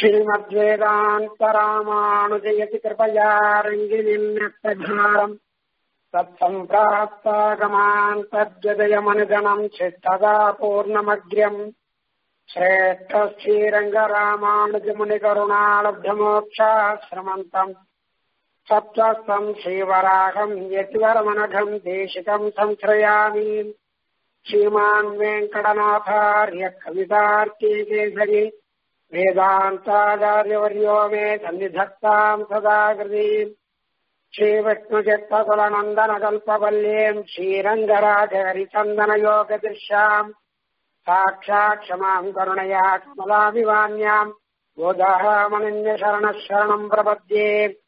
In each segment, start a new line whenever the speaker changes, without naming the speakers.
श्रीमद्वेदान्तरामानुजयति कृपया रङ्गिनिन्यस्तधारम् तत्सम्प्राप्तागमान् तद्यदयमनुगणम् चित्तदा पूर्णमग्र्यम् श्रेष्ठश्रीरङ्गरामानुजमुनिकरुणालब्धमोक्षाश्रमन्तम् सत्त्वस्तम् श्रीवराहम् यतिवरमनघम् देशिकम् संश्रयामि श्रीमान् वेङ्कटनाथार्य कवितार्की केसरी वेदान्ताचार्यवर्यो मे सन्निधत्ताम् सदा कृतीम् श्रीविष्णुचित्तकुलनन्दनकल्पवल्लीम् श्रीरङ्गराजहरिचन्दनयोगदृश्याम् साक्षात् क्षमाम् करुणया कमलाभिवान्याम् गोदामनिन्यशरणः शरणम् प्रपद्ये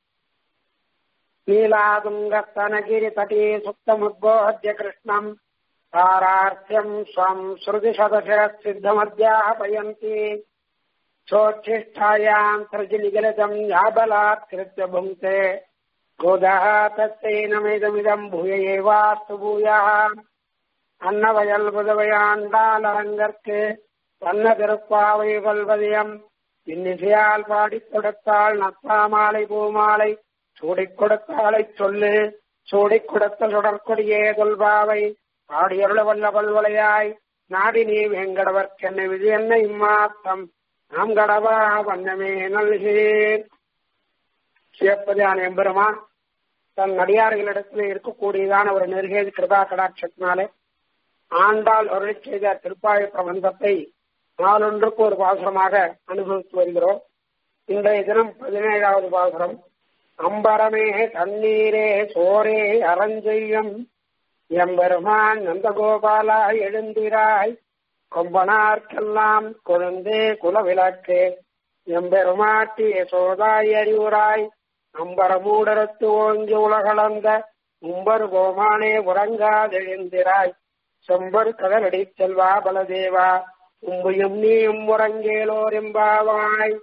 नीलातुङ्गस्तनगिरितटे सुप्तमुद्बोध्य कृष्णम् तारार्थ्यम् स्वम् श्रुतिशतशिरः सिद्धमध्यापयन्ति सोच्छिष्ठायाम् सृजनिगलितम् याबलात्कृत्य भुङ्क्ते गोदः तस्यै नमिदमिदम् भूय एवास्तु भूयः அன்னவயல் புதவையாண்டால் அரங்கற்கு தன்ன திருப்பாவை கொள்வதியம் இன்னிசையால் பாடிக் கொடுத்தாள் நத்தாமாலை பூமாலை சூடிக் கொடுத்தாளை சொல்லு சூடிக் கொடுத்த சுடற்கொடியே தொல்பாவை பாடியருள வல்ல பல்வலையாய் நாடி நீ வெங்கடவர் சென்னை விஜயன்ன இம்மாத்தம் நாம் கடவா வண்ணமே நல்கேன் சிவப்பதியான எம்பெருமான் தன் நடிகார்களிடத்தில் இருக்கக்கூடியதான ஒரு நெருகேது கிருபா கடாட்சத்தினாலே ஆண்டாள் அருளி செய்த திருப்பாய பிரபந்தத்தை நாளொன்றுக்கு ஒரு பாசுரமாக அனுபவித்து வருகிறோம் இன்றைய தினம் பதினேழாவது பாசுரம் அம்பரமே தண்ணீரே சோரே அரஞ்செய்யம் எம்பெருமான் நந்தகோபாலா எழுந்திராய் கொம்பனார்க்கெல்லாம் கொழுந்தே குலவிளக்கு எம்பெருமாட்டி சோதாய் அறிவுராய் அம்பரமூடரத்து ஓங்கி உலகளந்த உம்பர் கோமானே உறங்காதெழுந்திராய் செம்பர் கதலடி செல்வா பலதேவா உம்புயும் நீயும் உறங்கேலோர் எம்பாவாய்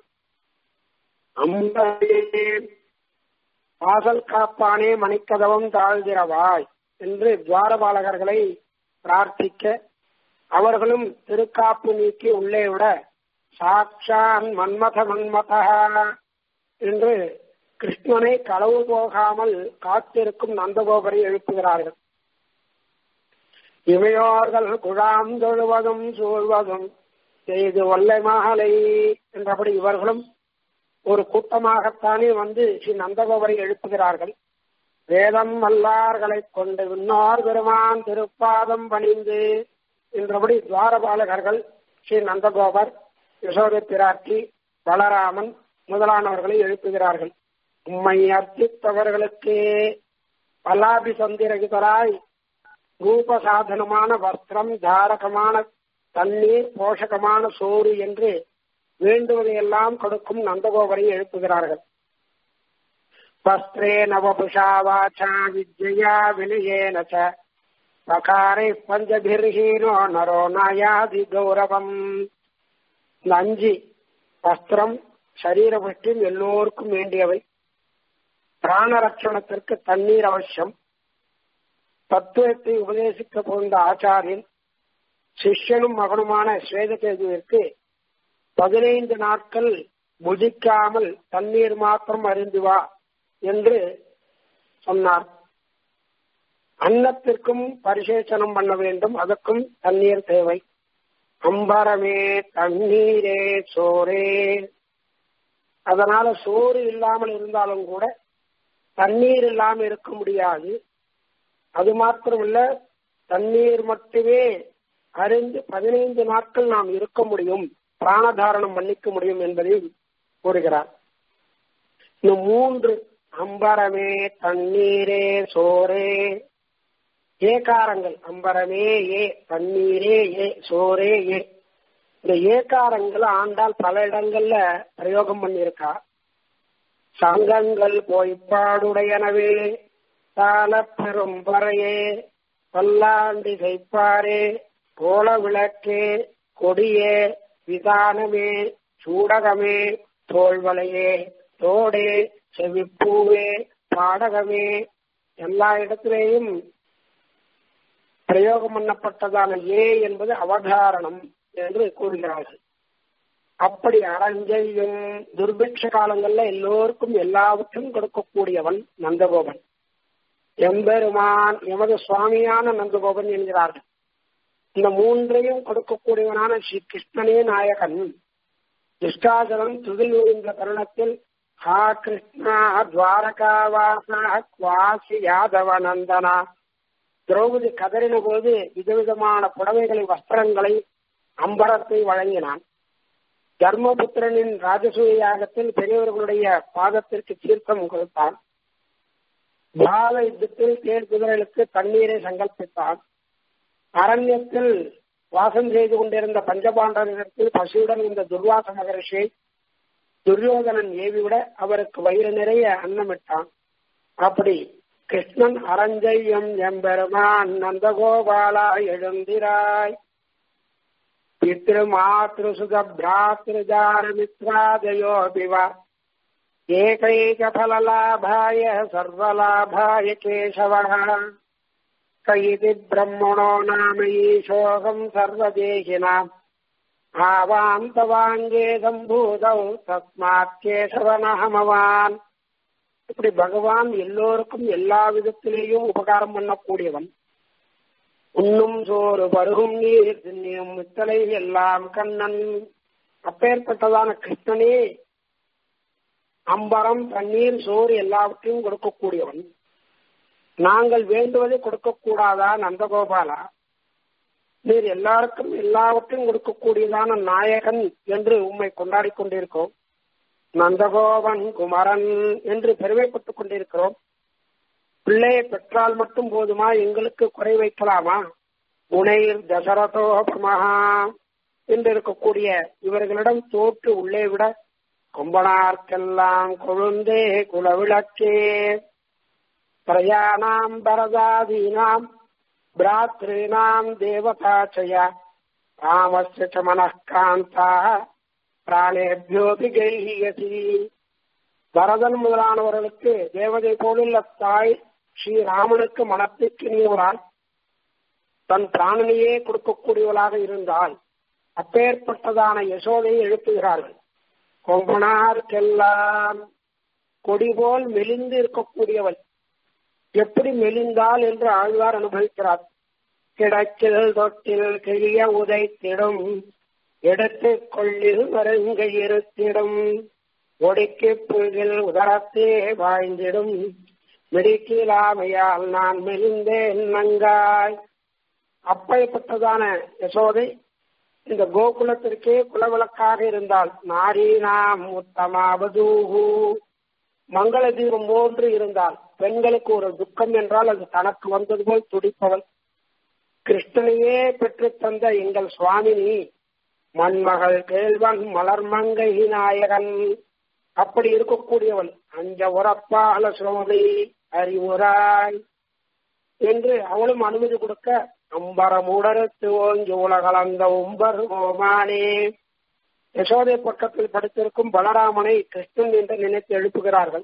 அம்பே வாசல் காப்பானே மணிக்கதவம் தாழ்கிறவாய் என்று துவாரபாலகர்களை பிரார்த்திக்க அவர்களும் திருக்காப்பு நீக்கி உள்ளே விட சாட்சான் மன்மத மன்மத என்று கிருஷ்ணனை களவு போகாமல் காத்திருக்கும் நந்தகோபரை எழுப்புகிறார்கள் இவையோர்கள் குழாம் தொழுவதும் சூழ்வதும் செய்து ஒல்லை மாலை என்றபடி இவர்களும் ஒரு கூட்டமாகத்தானே வந்து ஸ்ரீ நந்தகோபரை எழுப்புகிறார்கள் வேதம் வல்லார்களைக் கொண்டு விண்ணோர் பெருமான் திருப்பாதம் பணிந்து என்றபடி துவாரபாலகர்கள் ஸ்ரீ நந்தகோபர் யசோத பிராட்டி பலராமன் முதலானவர்களை எழுப்புகிறார்கள் உம்மை அர்த்தித்தவர்களுக்கு பல்லாபி சந்திரகிதராய் ரூப சாதனமான வஸ்திரம் தாரகமான தண்ணீர் போஷகமான சோறு என்று வேண்டுவதையெல்லாம் கொடுக்கும் நந்தகோபரை எழுப்புகிறார்கள் வஸ்திரே நவபுஷா வாச்சா வித்யா வினயேன ச பகாரை பஞ்சபிர்ஹீனோ நரோ நயாதி கௌரவம் இந்த அஞ்சு வஸ்திரம் சரீர பற்றும் எல்லோருக்கும் வேண்டியவை பிராண ரட்சணத்திற்கு தண்ணீர் அவசியம் தத்துவத்தை உபதேசிக்க போந்த ஆச்சாரியன் சிஷ்யனும் மகனுமான ஸ்வேதகேதுவிற்கு பதினைந்து நாட்கள் புஜிக்காமல் தண்ணீர் மாத்திரம் அறிந்து வா என்று சொன்னார் அன்னத்திற்கும் பரிசேச்சனம் பண்ண வேண்டும் அதற்கும் தண்ணீர் தேவை அம்பரமே தண்ணீரே சோரே அதனால சோறு இல்லாமல் இருந்தாலும் கூட தண்ணீர் இல்லாமல் இருக்க முடியாது அது மாத்திரமல்ல தண்ணீர் மட்டுமே அறிந்து பதினைந்து நாட்கள் நாம் இருக்க முடியும் பிராணதாரணம் பண்ணிக்க முடியும் என்பதை கூறுகிறார் இந்த மூன்று அம்பரமே தண்ணீரே சோரே ஏகாரங்கள் அம்பரமே ஏ தண்ணீரே ஏ சோரே ஏ இந்த ஏகாரங்கள் ஆண்டால் பல இடங்கள்ல பிரயோகம் பண்ணியிருக்கா சங்கங்கள் பொய்ப்பாடுடையனவே சால பெரும் பறையே பல்லாண்டி கைப்பாரே கோல விளக்கே கொடியே விதானமே சூடகமே தோல்வலையே தோடே செவிப்பூவே பாடகமே எல்லா இடத்திலேயும் பிரயோகம் பண்ணப்பட்டதான ஏ என்பது அவதாரணம் என்று கூறுகிறார்கள் அப்படி அறஞ்செய்யும் துர்பிக்ஷ காலங்கள்ல எல்லோருக்கும் எல்லாவற்றையும் கொடுக்கக்கூடியவன் நந்தகோபன் எம்பெருமான் எமது சுவாமியான நந்தகோபன் என்கிறார்கள் இந்த மூன்றையும் கொடுக்கக்கூடியவனான ஸ்ரீ கிருஷ்ணனே நாயகன் துஷ்டாசனம் துகில் விழுந்த தருணத்தில் ஹா கிருஷ்ணா துவாரகாவாசா குவாசி யாதவ நந்தனா திரௌபதி கதறின போது விதவிதமான புடவைகளை வஸ்திரங்களை அம்பரத்தை வழங்கினான் தர்மபுத்திரனின் ராஜசூய யாகத்தில் பெரியவர்களுடைய பாதத்திற்கு தீர்த்தம் கொடுத்தான் பால யுத்தத்தில் தேர் குதிரைகளுக்கு தண்ணீரை சங்கல்பித்தான் அரண்யத்தில் வாசம் செய்து கொண்டிருந்த பஞ்சபாண்டவரிடத்தில் பசியுடன் இந்த துர்வாச மகரிஷியை துரியோதனன் ஏவிவிட அவருக்கு வயிறு நிறைய அன்னமிட்டான் அப்படி கிருஷ்ணன் அரஞ்செய்யம் எம்பெருமான் நந்தகோபாலா எழுந்திராய் பித்ரு மாத்ரு சுத பிராத்ருஜார மித்ராதயோபிவ ஏகைக பலலாபாய சர்வலாபாய கேசவः கைதி பிரம்மணோ நாம ஈசோகம் சர்வதேகினாம் ஆவாந்தவாங்கே சம்பூதௌ தஸ்மாத் கேசவனஹமவான் இப்படி பகவான் எல்லோருக்கும் எல்லா விதத்திலேயும் உபகாரம் பண்ணக்கூடியவன் உண்ணும் சோறு பருகும் நீர் திண்ணியும் மித்தலை எல்லாம் கண்ணன் அப்பேற்பட்டதான கிருஷ்ணனே அம்பரம் தண்ணீர் சோறு எல்லாவற்றையும் கொடுக்கக்கூடியவன் நாங்கள் வேண்டுவதை கொடுக்கக்கூடாதா நந்தகோபாலா நீர் எல்லாருக்கும் எல்லாவற்றையும் கொடுக்கக்கூடியதான நாயகன் என்று உம்மை கொண்டாடி கொண்டிருக்கோம் நந்தகோபன் குமரன் என்று பெருமைப்பட்டுக் கொண்டிருக்கிறோம் பிள்ளையை பெற்றால் மட்டும் போதுமா எங்களுக்கு குறை வைக்கலாமா உனைர் தசரதோபமஹா என்று இருக்கக்கூடிய இவர்களிடம் தோற்று உள்ளே விட கொம்பனார்க்கெல்லாம் கொழுந்தே குலவிளக்கே பிரயாணாம் பரதாதீனாம் பிராத்ருணாம் தேவதாச்சய ராமஸ்ய ச மனக்காந்தா பிராணேபியோபி கைஹியசி பரதன் முதலானவர்களுக்கு தேவதை போலுள்ள தாய் ஸ்ரீராமனுக்கு மனத்திற்கு நீவரால் தன் பிராணனையே கொடுக்கக்கூடியவளாக இருந்தால் அப்பேற்பட்டதான யசோதையை எழுப்புகிறார்கள் கொம்பனார்க்கெல்லாம் கொடி போல் மெலிந்து இருக்கக்கூடியவள் எப்படி மெலிந்தால் என்று ஆழ்வார் அனுபவிக்கிறார் கிடக்கில் தொட்டில் கிழிய உதைத்திடும் எடுத்து கொள்ளில் மருங்க இருத்திடும் ஒடிக்கு புல்கில் உதரத்தே வாழ்ந்திடும் மிடிக்கிலாமையால் நான் மெலிந்தேன் நங்காய் அப்பைப்பட்டதான யசோதை இந்த கோகுலத்திற்கே குலவிளக்காக இருந்தால் நாரி நாம் உத்தமாவதூஹு மங்கள தீபம் போன்று இருந்தால் பெண்களுக்கு ஒரு துக்கம் என்றால் அது தனக்கு வந்தது போல் துடிப்பவள் கிருஷ்ணனையே பெற்று தந்த எங்கள் சுவாமினி மண்மகள் கேள்வன் மலர்மங்கை நாயகன் அப்படி இருக்கக்கூடியவள் அஞ்ச உறப்பால சுவாமி அறிவுராய் என்று அவளும் அனுமதி கொடுக்க அம்பரமுடரத்து ஓங்கி உலகளந்த உம்பர் ஓமானே யசோதை பக்கத்தில் படுத்திருக்கும் பலராமனை கிருஷ்ணன் என்று நினைத்து எழுப்புகிறார்கள்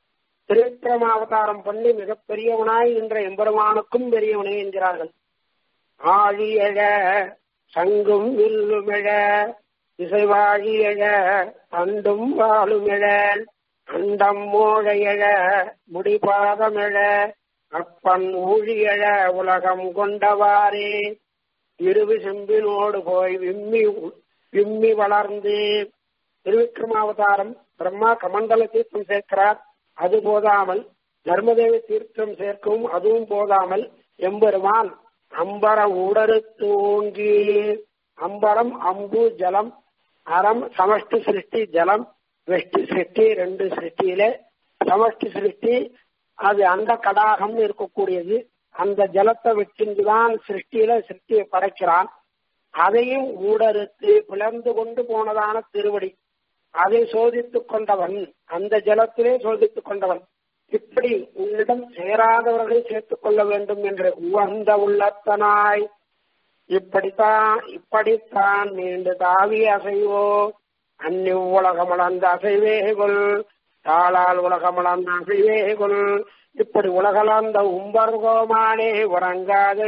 திருவிக்கிரமாவதாரம் பண்ணி மிகப்பெரியவனாய் என்ற எம்பெருமானுக்கும் பெரியவனே என்கிறார்கள் ஆழியழ சங்கும் வில்லுமிழ இசைவாழியழ தண்டும் வாழுமிழ அண்டம் மோழையழ முடிபாதமிழ அப்பன் ஊழியழ உலகம் கொண்டவாறே இருவி செம்பினோடு போய் விம்மி விம்மி வளர்ந்து திருவிக்ரமாவதாரம் பிரம்மா கமண்டல தீர்த்தம் சேர்க்கிறார் அது போதாமல் தர்மதேவி தீர்த்தம் சேர்க்கவும் அதுவும் போதாமல் எம்பெருமான் அம்பரம் உடறுத்து ஓங்கி அம்பரம் அம்பு ஜலம் அறம் சமஷ்டி சிருஷ்டி ஜலம் வெஷ்டி சிருஷ்டி ரெண்டு சிருஷ்டியிலே சமஷ்டி சிருஷ்டி அது அந்த கடாகம் இருக்கக்கூடியது அந்த ஜலத்தை விட்டுதான் சிருஷ்டியில சிருஷ்டியை படைக்கிறான் அதையும் ஊடறுத்து பிளர்ந்து கொண்டு போனதான திருவடி அதை சோதித்துக் கொண்டவன் அந்த ஜலத்திலே சோதித்துக் கொண்டவன் இப்படி உன்னிடம் சேராதவர்களை சேர்த்துக் கொள்ள வேண்டும் என்று உவந்த உள்ளத்தனாய் இப்படித்தான் இப்படித்தான் மீண்டு தாவி அசைவோ அந்நி உலகமளந்த அசைவேகுல் தாளால் உலகமளந்த அசைவேகுல் இப்படி உலகளாந்த உம்பர்கோமானே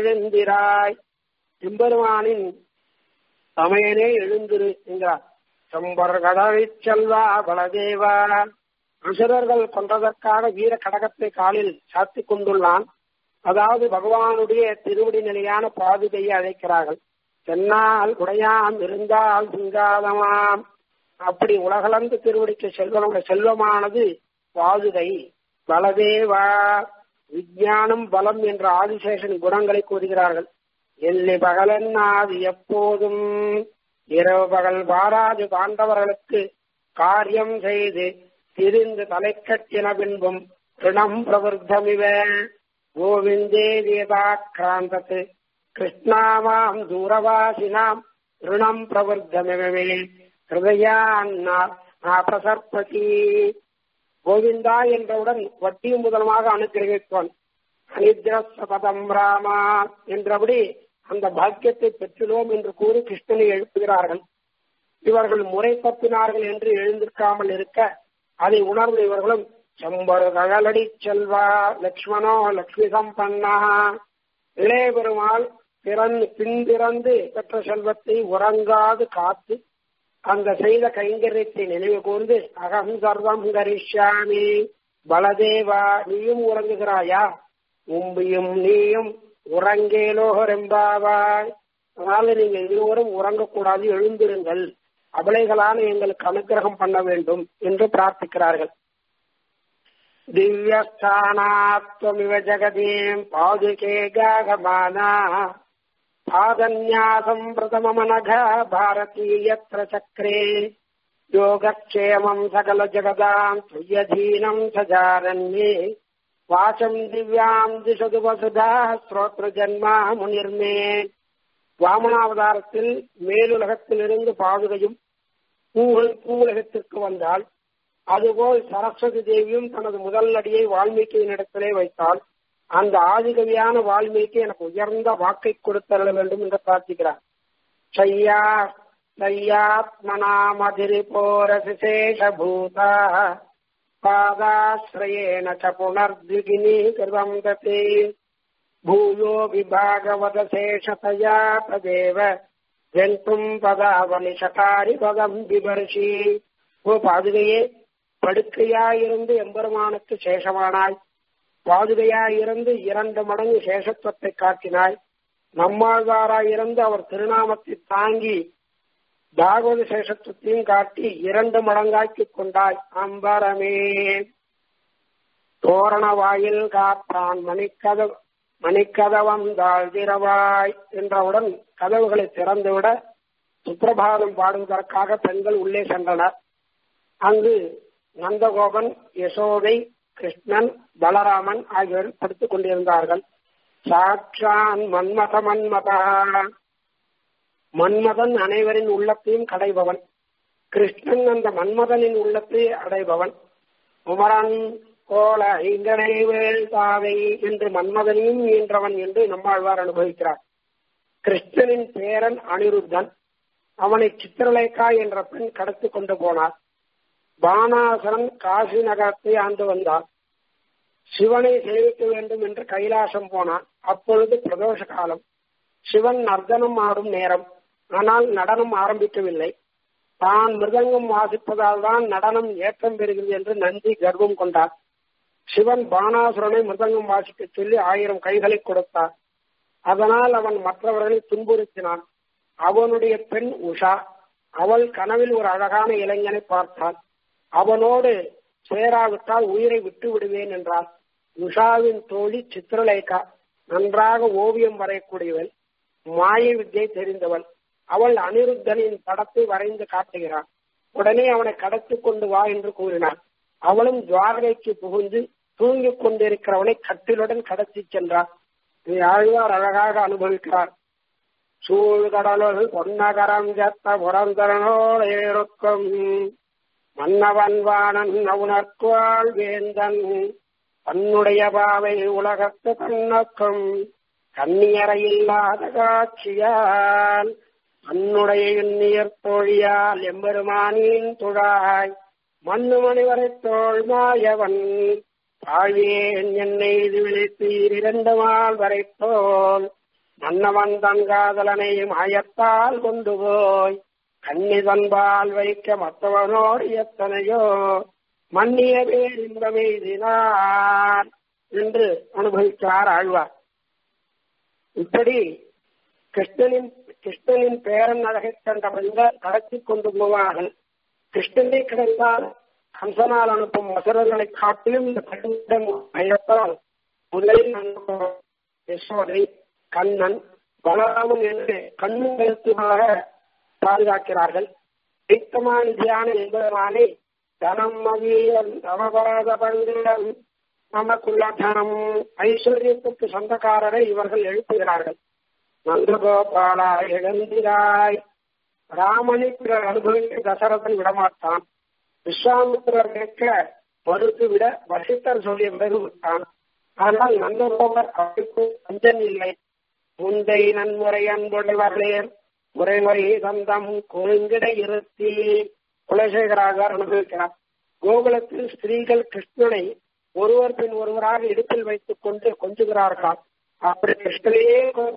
உறங்காதெழுந்திராய் எம்பெருமானின் சமயனே எழுந்திரு என்கிறார் செம்பர் கடலிச் செல்வா பலதேவா அசுரர்கள் கொன்றதற்காக வீர கடகத்தை காலில் சாத்திக் கொண்டுள்ளான் அதாவது பகவானுடைய திருவடி நிலையான பாதுகையை அழைக்கிறார்கள் சென்னால் உடையாம் இருந்தால் சிங்காதமாம் அப்படி உலகளந்து திருவடிக்கு செல்வனுடைய செல்வமானது பாதுகை பலதேவா விஞ்ஞானம் பலம் என்ற ஆதிசேஷன் குணங்களை கூறுகிறார்கள் எல்லி பகலன்னாது எப்போதும் இரவு பகல் பாராது பாண்டவர்களுக்கு காரியம் செய்து திரிந்து தலை கட்டின பின்பும் ரிணம் பிரவர்த்தமிவ கோவிந்தே வேதாக்கிராந்தத்து கிருஷ்ணாமாம் தூரவாசினாம் ரிணம் பிரவர்த்தமிவே ஹிருதயான்னா பிரசர்பதி கோவிந்தா என்றவுடன் வட்டியும் முதலமாக அனுகிரகிப்பான் அனித்ரசபதம் ராமா என்றபடி அந்த பாக்கியத்தை பெற்றுள்ளோம் என்று கூறி கிருஷ்ணனை எழுப்புகிறார்கள் இவர்கள் முறை தப்பினார்கள் என்று எழுந்திருக்காமல் இருக்க அதை உணர்ந்த இவர்களும் செம்பரு கழலடி செல்வா லக்ஷ்மணோ லக்ஷ்மி சம்பன்னா இளைய பெருமாள் பிறந்து பின்பிறந்து பெற்ற செல்வத்தை உறங்காது காத்து அந்த செய்த கைங்கரியத்தை நினைவு கூர்ந்து அகம் சர்வம் கரிஷ்யாமி பலதேவா நீயும் உறங்குகிறாயா உம்பியும் நீயும் உறங்கேலோகரெம்பாவாய் அதனால நீங்க இருவரும் உறங்கக்கூடாது எழுந்திருங்கள் அபலைகளான எங்களுக்கு அனுகிரகம் பண்ண வேண்டும் என்று பிரார்த்திக்கிறார்கள் திவ்யஸ்தானாத்வமிவ ஜெகதீம் பாதுகே காகமானா பாதன்யாசம் பிரதமமனக பாரதீயத்ர சக்கரே யோகக்ஷேமம் சகல ஜகதாம் துயதீனம் சஜாரண்யே வாசம் திவ்யாம் திசது வசுதா ஸ்ரோத்ர ஜன்மா முனிர்மே வாமனாவதாரத்தில் மேலுலகத்திலிருந்து பாதுகையும் பூங்கள் பூவுலகத்திற்கு வந்தால் அதுபோல் சரஸ்வதி தேவியும் தனது முதல் அடியை வால்மீகியினிடத்திலே வைத்தால் அந்த ஆதிகவியான வால்மீகி எனக்கு உயர்ந்த வாக்கை கொடுத்தருள வேண்டும் என்று பிரார்த்திக்கிறார் சையா சையாத்மனாமதிரிபோரசிசேஷபூதா பாதாசிரயேன ச புனர்திகினி கிருதம் ததே பூயோ விபாகவதசேஷதயா ததேவ ஜென்தும் பதாவனி சகாரி பதம் விபர்ஷி ஓ பாதுகையே படுக்கையாயிருந்து எம்பெருமானுக்கு சேஷமானாய் பாதுகையாயிருந்து இரண்டு மடங்கு சேஷத்துவத்தை காட்டினாய் நம்மாழ்வாராயிருந்து அவர் திருநாமத்தை தாங்கி பாகவத சேஷத்துவத்தையும் காட்டி இரண்டு மடங்காக்கி கொண்டாய் அம்பரமே தோரண வாயில் காத்தான் மணிக்கத மணிக்கதவம் தாழ்திரவாய் என்றவுடன் கதவுகளை திறந்துவிட சுப்பிரபாதம் பாடுவதற்காக பெண்கள் உள்ளே சென்றனர் அங்கு நந்தகோபன் யசோதை கிருஷ்ணன் பலராமன் ஆகியோர் படுத்துக் கொண்டிருந்தார்கள் சாட்சான் மன்மத மன்மதா மன்மதன் அனைவரின் உள்ளத்தையும் கடைபவன் கிருஷ்ணன் அந்த மன்மதனின் உள்ளத்தை அடைபவன் உமரன் கோல ஐங்கனை தாவை என்று மன்மதனையும் ஈன்றவன் என்று நம்மாழ்வார் அனுபவிக்கிறார் கிருஷ்ணனின் பேரன் அனிருத்தன் அவனை சித்திரலேகா என்ற பெண் கடத்தி கொண்டு போனார் பானாசரன் காசி நகரத்தை ஆண்டு வந்தார் சிவனை சேவிக்க வேண்டும் என்று கைலாசம் போனான் அப்பொழுது பிரதோஷ காலம் சிவன் நர்த்தனம் ஆடும் நேரம் ஆனால் நடனம் ஆரம்பிக்கவில்லை தான் மிருதங்கம் வாசிப்பதால் தான் நடனம் ஏற்றம் பெறுகிறது என்று நந்தி கர்வம் கொண்டார் சிவன் பானாசுரனை மிருதங்கம் வாசிக்க சொல்லி ஆயிரம் கைகளை கொடுத்தார் அதனால் அவன் மற்றவர்களை துன்புறுத்தினான் அவனுடைய பெண் உஷா அவள் கனவில் ஒரு அழகான இளைஞனை பார்த்தாள் அவனோடு சேராவிட்டால் உயிரை விட்டு விடுவேன் என்றார் உஷாவின் தோழி சித்திரலேகா நன்றாக ஓவியம் வரையக்கூடியவள் மாய வித்தியை தெரிந்தவள் அவள் அனிருத்தனின் படத்தை வரைந்து காட்டுகிறாள் உடனே அவனை கடத்தி கொண்டு வா என்று கூறினார் அவளும் துவாரகைக்கு புகுந்து தூங்கிக் கொண்டிருக்கிறவனை கட்டிலுடன் கடத்தி சென்றார் இதை ஆழ்வார் அழகாக அனுபவிக்கிறார் சூழ்கடலுள் பொன்னகரம் ஜத்த புறந்தரனோடு இருக்கும் மன்னவன் வாணன் உணர்க்குவாள் வேந்தன் தன்னுடைய பாவை உலகத்து தன்னக்கும் கண்ணியரை இல்லாத காட்சியால் தன்னுடைய எண்ணியர் தோழியால் எம்பெருமானின் துழாய் மண்ணு மணிவரை தோல் மாயவன் தாழேன் என்னை இது விழித்தீர் இரண்டு மால் வரை தோல் மன்னவன் தன் காதலனை மாயத்தால் கொண்டு போய் கண்ணிதன்பால் வைக்க மற்றவனோடு எத்தனையோ மன்னிய பேர் இன்பமெய்தினார் என்று அனுபவிக்கிறார் ஆழ்வார் இப்படி கிருஷ்ணனின் கிருஷ்ணனின் பேரன் அழகை கண்ட பெண்கள் கடத்தி கொண்டு போவார்கள் கிருஷ்ணனே கிடைத்தால் கம்சனால் அனுப்பும் வசரங்களை காட்டிலும் இந்த பெண்ணிடம் பயத்தால் முதலில் யசோதை கண்ணன் பலராமன் என்று கண்ணும் கருத்துமாக பாதுகாக்கிறார்கள் நித்தமான தியான என்பதனாலே தனம் மகிழன் அவபாத பங்கிடம் நமக்குள்ள தனம் ஐஸ்வர்யத்துக்கு சொந்தக்காரரை இவர்கள் எழுப்புகிறார்கள் நந்தகோபாலா எழுந்திராய் ராமனை பிறர் அனுபவிக்க தசரதன் விடமாட்டான் விஸ்வாமித்திரர் கேட்க மறுத்து விட வசித்தர் சொல்லிய பிறகு விட்டான் ஆனால் நந்தகோபர் அவருக்கு அஞ்சன் இல்லை முந்தை நன்முறை அன்புடையவர்களே முறைமுறை தந்தம் கொழுங்கிட இருத்தி குலசேகராக அனுபவிக்கிறார் கோகுலத்தில் ஸ்திரீகள் கிருஷ்ணனை ஒருவர் பின் ஒருவராக இடுப்பில் வைத்துக் கொண்டு கொஞ்சுகிறார்களாம் அப்படி கிருஷ்ணனையே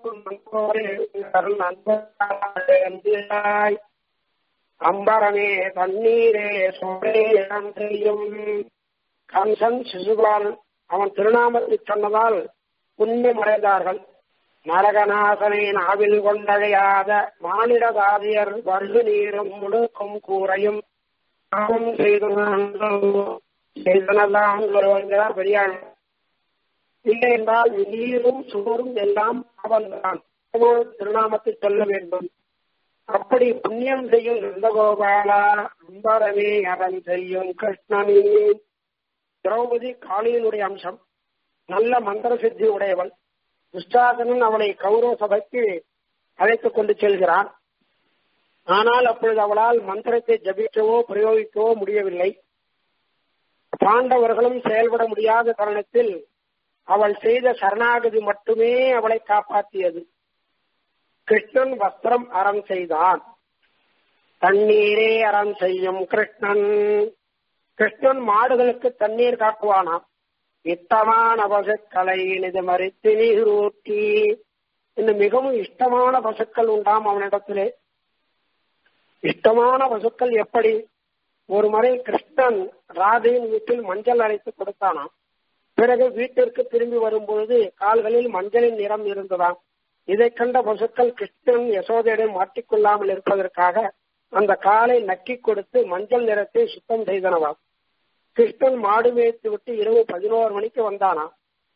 நண்பராய் அம்பரமே தண்ணீரே சோழேயம் செய்யும் கம்சன் சிசுபால் அவன் திருநாமத்தை சொன்னதால் புண்ணியம் அடைந்தார்கள் நரகநாசனை நாவில் கொண்டழையாத மானிடதாதியர் வருகு நீரும் முழுக்கும் கூரையும் பாவம் செய்து செய்தனெல்லாம் வருவார் பெரியாள் இல்லை என்றால் நீரும் சுவரும் எல்லாம் அவன்தான் திருநாமத்தை சொல்ல வேண்டும் அப்படி புண்ணியம் செய்யும் நந்தகோபாலா அம்பரமே அரண் செய்யும் கிருஷ்ணனே திரௌபதி காளியினுடைய அம்சம் நல்ல மந்திர சித்தி உடையவள் துஷ்டாசனன் அவளை கௌரவ சபைக்கு அழைத்துக் கொண்டு செல்கிறான் ஆனால் அப்பொழுது அவளால் மந்திரத்தை ஜபிக்கவோ பிரயோகிக்கவோ முடியவில்லை பாண்டவர்களும் செயல்பட முடியாத தருணத்தில் அவள் செய்த சரணாகதி மட்டுமே அவளை காப்பாற்றியது கிருஷ்ணன் வஸ்திரம் அறம் செய்தான் தண்ணீரே அறம் செய்யும் கிருஷ்ணன் கிருஷ்ணன் மாடுகளுக்கு தண்ணீர் காட்டுவானாம் இத்தமான பசுக்களை இனிது மறித்து நீர் ஊற்றி இன்னும் மிகவும் இஷ்டமான பசுக்கள் உண்டாம் அவனிடத்திலே இஷ்டமான பசுக்கள் எப்படி ஒரு முறை கிருஷ்ணன் ராதையின் வீட்டில் மஞ்சள் அரைத்து கொடுத்தானாம் பிறகு வீட்டிற்கு திரும்பி வரும்பொழுது கால்களில் மஞ்சளின் நிறம் இருந்ததாம் இதை கண்ட பசுக்கள் கிருஷ்ணன் யசோதையிடம் மாட்டிக்கொள்ளாமல் இருப்பதற்காக அந்த காலை நக்கி கொடுத்து மஞ்சள் நிறத்தை சுத்தம் செய்தனவாம் கிருஷ்ணன் மாடு மேய்த்து விட்டு இரவு பதினோரு மணிக்கு வந்தானா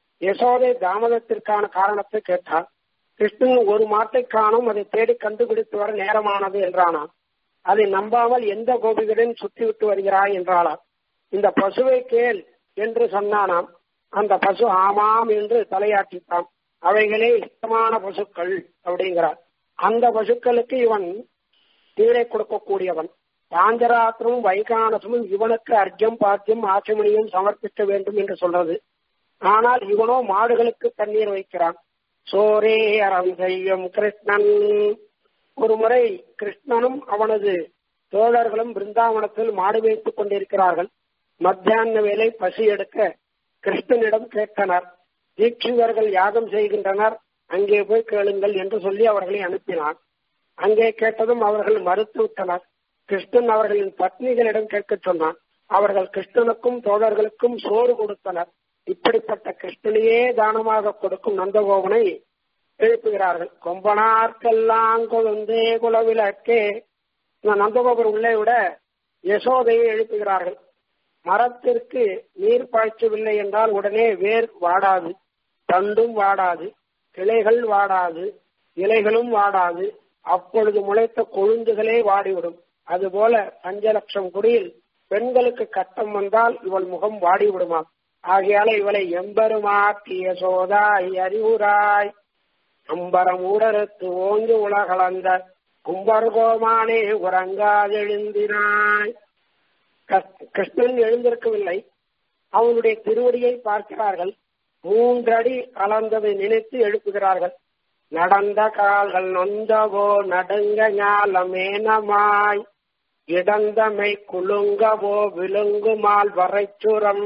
யசோதை தாமதத்திற்கான காரணத்தை கேட்டார் கிருஷ்ணன் ஒரு மாட்டை காணும் அதை தேடி கண்டுபிடித்து வர நேரமானது என்றானா அதை நம்பாமல் எந்த கோபிகளுடன் சுற்றி விட்டு வருகிறாய் என்றாளா இந்த பசுவை கேள் என்று சொன்னானாம் அந்த பசு ஆமாம் என்று தலையாட்டித்தான் அவைகளே இஷ்டமான பசுக்கள் அப்படிங்கிறார் அந்த பசுக்களுக்கு இவன் நீரை கொடுக்கக்கூடியவன் பாஞ்சராத்திரமும் வைகானசமும் இவனுக்கு அர்ஜம் பாத்தியம் ஆச்சமணியும் சமர்ப்பிக்க வேண்டும் என்று சொல்றது ஆனால் இவனோ மாடுகளுக்கு தண்ணீர் வைக்கிறான் சோரே அறம் செய்யும் கிருஷ்ணன் ஒரு முறை கிருஷ்ணனும் அவனது தோழர்களும் பிருந்தாவனத்தில் மாடு வைத்துக் கொண்டிருக்கிறார்கள் மத்தியான வேலை பசி எடுக்க கிருஷ்ணனிடம் கேட்டனர் தீட்சிதர்கள் யாகம் செய்கின்றனர் அங்கே போய் கேளுங்கள் என்று சொல்லி அவர்களை அனுப்பினான் அங்கே கேட்டதும் அவர்கள் மறுத்து விட்டனர் கிருஷ்ணன் அவர்களின் பத்னிகளிடம் கேட்க சொன்னான் அவர்கள் கிருஷ்ணனுக்கும் தோழர்களுக்கும் சோறு கொடுத்தனர் இப்படிப்பட்ட கிருஷ்ணனையே தானமாக கொடுக்கும் நந்தகோபனை எழுப்புகிறார்கள் கொம்பனார்க்கெல்லாம் கொழுந்தே குலவிளக்கே இந்த நந்தகோபர் உள்ளே விட யசோதையை எழுப்புகிறார்கள் மரத்திற்கு நீர் பாய்ச்சவில்லை என்றால் உடனே வேர் வாடாது தண்டும் வாடாது கிளைகள் வாடாது இலைகளும் வாடாது அப்பொழுது முளைத்த கொழுந்துகளே வாடிவிடும் அதுபோல பஞ்சலட்சம் குடியில் பெண்களுக்கு கட்டம் வந்தால் இவள் முகம் வாடிவிடுமாம் ஆகையால இவளை எம்பெருமாட்டிய சோதாய் அறிவுராய் அம்பரம் ஊடறுத்து ஓங்கி உலகளந்த கும்பர்கோமானே உறங்காதெழுந்தினாய் கிருஷ்ணன் எழுந்திருக்கவில்லை அவனுடைய திருவடியை பார்க்கிறார்கள் மூன்றடி கலந்ததை நினைத்து எழுப்புகிறார்கள் நடந்த கால்கள் நொந்தவோ நடுங்க ஞாலமேனமாய் இடந்தமை குலுங்கவோ விழுங்குமால் வரைச்சுரம்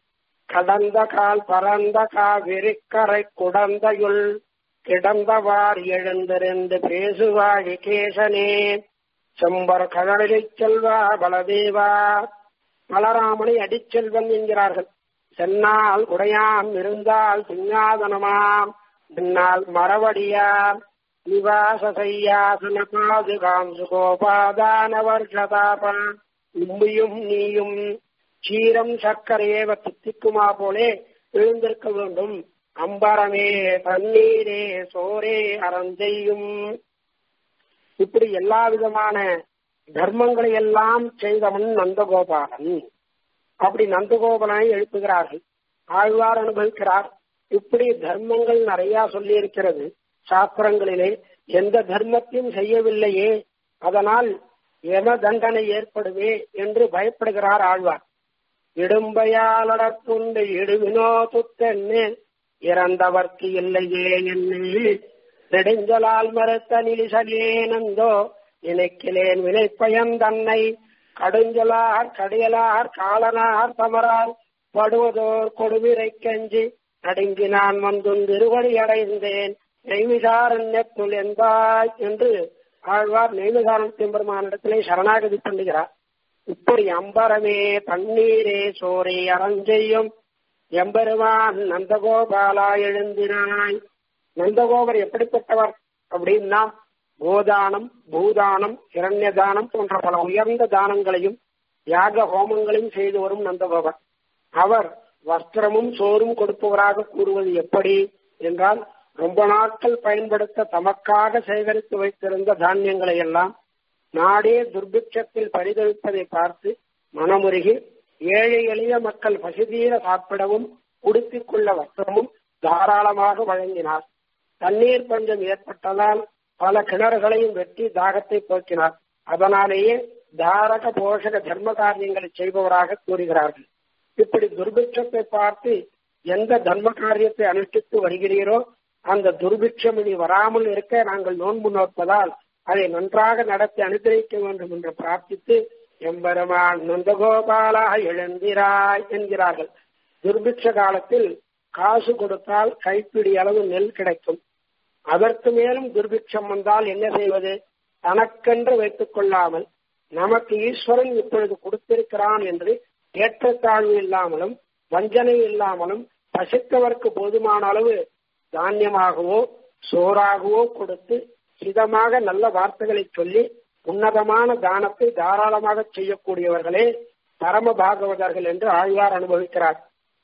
கடந்த கால் பரந்த கா விரிக்கரை குடந்தையுள் கிடந்தவார் எழுந்திருந்து பேசுவாழி கேசனே செம்பர் கழலை செல்வா பலதேவா பலராமனை அடிச்செல்வன் என்கிறார்கள் சென்னால் உடையாம் இருந்தால் சிங்காதனமாம் பின்னால் மரவடியாம் நிவாசசையாசன பாதுகாம் சுகோபாதான வருஷதாபா உம்மியும் நீயும் சீரம் சர்க்கரையேவ தித்திக்குமா போலே எழுந்திருக்க வேண்டும் அம்பரமே தண்ணீரே சோரே அறஞ்செய்யும் இப்படி எல்லா விதமான தர்மங்களை எல்லாம் செய்தவன் நந்தகோபாலன் அப்படி நந்தகோபாலனை எழுப்புகிறார்கள் ஆழ்வார் அனுபவிக்கிறார் இப்படி தர்மங்கள் நிறைய சொல்லி இருக்கிறது சாஸ்திரங்களிலே எந்த தர்மத்தையும் செய்யவில்லையே அதனால் எம தண்டனை ஏற்படுவே என்று பயப்படுகிறார் ஆழ்வார் இடும்பையாளடத்துண்டு இடுவினோ துத்தென்னு இறந்தவர்க்கு இல்லையே என்று நெடுஞ்சலால் மறுத்த நீசலேனந்தோ நினைக்கிலேன் வினைப்பயன் தன்னை கடுஞ்சலார் கடியலார் காலனார் தமரால் படுவதோர் கொடுவிரை கஞ்சி நடுங்கி நான் வந்தும் திருவடி அடைந்தேன் நெய்மிசாரண்யத்துள் என்பாய் என்று ஆழ்வார் நெய்மிசாரண பெருமானிடத்திலே சரணாகதி பண்ணுகிறார் இப்படி அம்பரமே தண்ணீரே சோரே அரஞ்செய்யும் எம்பெருமான் நந்தகோபாலா எழுந்தினாய் நந்தகோபர் எப்படிப்பட்டவர் அப்படின்னா கோதானம் பூதானம் இரண்ய தானம் போன்ற பல உயர்ந்த தானங்களையும் யாக ஹோமங்களையும் செய்து வரும் நந்தகோபர் அவர் வஸ்திரமும் சோறும் கொடுப்பவராக கூறுவது எப்படி என்றால் ரொம்ப நாட்கள் பயன்படுத்த தமக்காக சேகரித்து வைத்திருந்த தானியங்களை எல்லாம் நாடே துர்பிட்சத்தில் பரிதவிப்பதை பார்த்து மனமுருகி ஏழை எளிய மக்கள் பசிதீர சாப்பிடவும் உடுத்திக் கொள்ள வஸ்திரமும் தாராளமாக வழங்கினார் தண்ணீர் பஞ்சம் ஏற்பட்டதால் பல கிணறுகளையும் வெட்டி தாகத்தை போக்கினார் அதனாலேயே தாரக போஷக தர்ம காரியங்களை செய்பவராக கூறுகிறார்கள் இப்படி துர்பிட்சத்தை பார்த்து எந்த தர்ம காரியத்தை அனுஷ்டித்து வருகிறீரோ அந்த துர்பிட்சம் இனி வராமல் இருக்க நாங்கள் நோன்பு நோற்பதால் அதை நன்றாக நடத்தி அனுகிரகிக்க வேண்டும் என்று பிரார்த்தித்து எம்பெருமான் நந்தகோபாலாக எழுந்திராய் என்கிறார்கள் துர்பிட்ச காலத்தில் காசு கொடுத்தால் கைப்பிடி அளவு நெல் கிடைக்கும் அதற்கு மேலும் துர்பிட்சம் வந்தால் என்ன செய்வது தனக்கென்று வைத்துக் கொள்ளாமல் நமக்கு ஈஸ்வரன் இப்பொழுது கொடுத்திருக்கிறான் என்று ஏற்றத்தாழ்வு இல்லாமலும் வஞ்சனை இல்லாமலும் பசித்தவர்க்கு போதுமான அளவு தானியமாகவோ சோறாகவோ கொடுத்து சிதமாக நல்ல வார்த்தைகளை சொல்லி உன்னதமான தானத்தை தாராளமாக செய்யக்கூடியவர்களே பரம பாகவதர்கள் என்று ஆழ்வார் அனுபவிக்கிறார்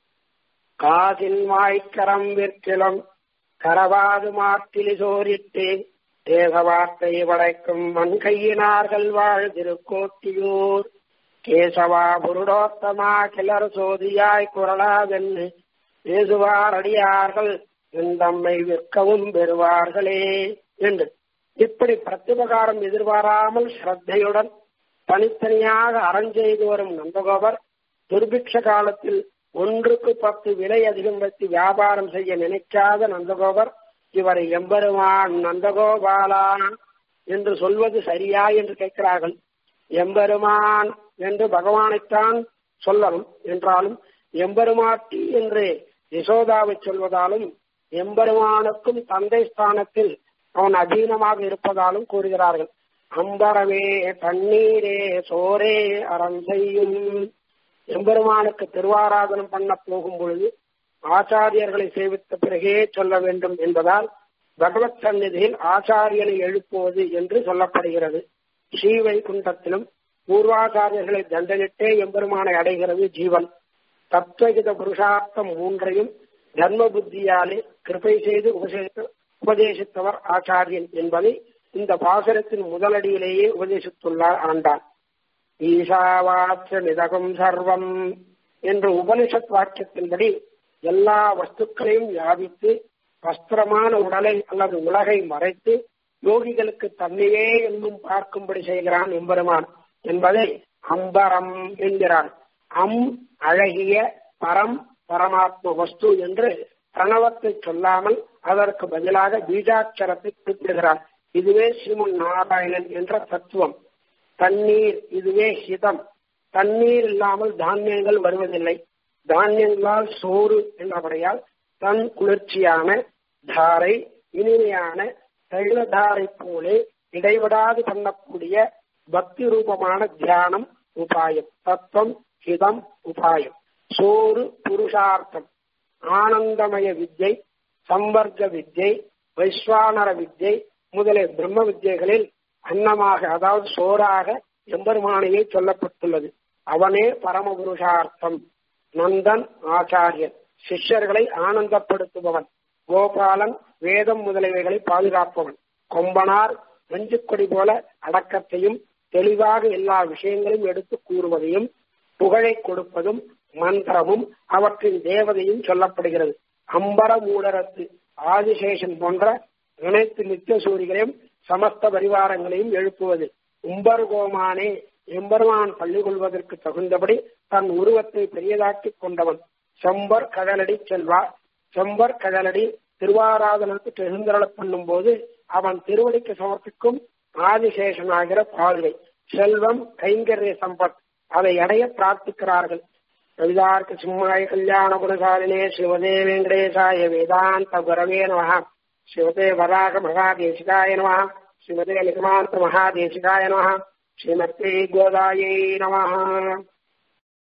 காதின் வாய்க்கரம் விற்கிலும் கரவாது மாற்றிலி சோரிட்டு தேக வார்த்தை வளைக்கும் மண்கையினார்கள் வாழ் திருக்கோட்டியூர் கேசவா புருடோத்தமா கிளர் சோதியாய் குரலாதென்னு பேசுவார் அடியார்கள் தம்மை விற்கவும் பெறுவார்களே என்று இப்படி பிரதிபகாரம் எதிர்பாராமல் ஸ்ரத்தையுடன் தனித்தனியாக அரஞ்செய்து வரும் நந்தகோபர் துர்பிக்ஷ காலத்தில் ஒன்றுக்கு பத்து விலை அதிகம் வைத்து வியாபாரம் செய்ய நினைக்காத நந்தகோபர் இவரை எம்பெருமான் நந்தகோபாலா என்று சொல்வது சரியா என்று கேட்கிறார்கள் எம்பெருமான் என்று பகவானைத்தான் சொல்லணும் என்றாலும் எம்பெருமாட்டி என்று யசோதாவை சொல்வதாலும் எம்பெருமானுக்கும் தந்தை ஸ்தானத்தில் அவன் அதீனமாக இருப்பதாலும் கூறுகிறார்கள் அம்பரமே தண்ணீரே சோரே அறம் செய்யும் எம்பெருமானுக்கு திருவாராதனம் பண்ண போகும் பொழுது ஆச்சாரியர்களை சேவித்த பிறகே சொல்ல வேண்டும் என்பதால் பகவத் சந்நிதியில் ஆச்சாரியனை எழுப்புவது என்று சொல்லப்படுகிறது ஸ்ரீவைகுண்டத்திலும் பூர்வாச்சாரியர்களை தண்டனிட்டே எம்பெருமானை அடைகிறது ஜீவன் தத்துவகித புருஷார்த்தம் மூன்றையும் தர்ம புத்தியாலே கிருப்பை செய்து உபதேசித்தவர் ஆச்சாரியன் என்பதை இந்த பாசனத்தின் முதலடியிலேயே உபதேசித்துள்ளார் ஆண்டான் ஈஷாவாச்ச நிதகம் சர்வம் என்ற உபனிஷத் வாக்கியத்தின்படி எல்லா வஸ்துக்களையும் வியாபித்து வஸ்திரமான உடலை அல்லது உலகை மறைத்து யோகிகளுக்கு தன்னையே என்னும் பார்க்கும்படி செய்கிறான் எம்பெருமான் என்பதை அம்பரம் என்கிறான் அம் அழகிய பரம் பரமாத்ம வஸ்து என்று பிரணவத்தை சொல்லாமல் அதற்கு பதிலாக பீஜாட்சரத்தை குறிப்பிடுகிறார் இதுவே ஸ்ரீமன் நாராயணன் என்ற தத்துவம் தண்ணீர் இதுவே ஹிதம் தண்ணீர் இல்லாமல் தானியங்கள் வருவதில்லை தானியங்களால் சோறு என்றபடியால் தன் குளிர்ச்சியான தாரை இனிமையான தைலதாரை போலே இடைவிடாது பண்ணக்கூடிய பக்தி ரூபமான தியானம் உபாயம் தத்துவம் ஹிதம் உபாயம் சோறு புருஷார்த்தம் ஆனந்தமய வித்யை சம்பர்க்க வித்யை வைஸ்வானர வித்யை முதலிய பிரம்ம வித்யைகளில் அன்னமாக அதாவது சோறாக எம்பெருமானையே சொல்லப்பட்டுள்ளது அவனே பரமபுருஷார்த்தம் நந்தன் ஆச்சாரியன் சிஷ்யர்களை ஆனந்தப்படுத்துபவன் கோபாலன் வேதம் முதலியவைகளை பாதுகாப்பவன் கொம்பனார் வெஞ்சுக்கொடி போல அடக்கத்தையும் தெளிவாக எல்லா விஷயங்களையும் எடுத்து கூறுவதையும் புகழை கொடுப்பதும் மந்திரமும் அவற்றின் தேவதையும் சொல்லப்படுகிறது அம்பர மூடரத்து ஆதிசேஷன் போன்ற அனைத்து நித்திய சூரிகளையும் சமஸ்த பரிவாரங்களையும் எழுப்புவது உம்பர்கோமானே எம்பெருமான் பள்ளி கொள்வதற்கு தகுந்தபடி தன் உருவத்தை பெரியதாக்கிக் கொண்டவன் செம்பர் கடலடி செல்வா செம்பர் கடலடி திருவாராதனத்துக்கு எழுந்தருளப் பண்ணும் போது அவன் திருவடிக்கு சமர்ப்பிக்கும் ஆதிசேஷனாகிற பார்வை செல்வம் கைங்கரிய சம்பத் அதை அடைய பிரார்த்திக்கிறார்கள் கவிதார்க்க சிம்மாய கல்யாண குணசாலினே சிவதே வெங்கடேசாய வேதாந்த குரவே நம சிவதே வராக மகாதேசிகாய நம ஸ்ரீமதே நிகமாந்த மகாதேசிகாய நம ஸ்ரீமத்தே கோதாயை நம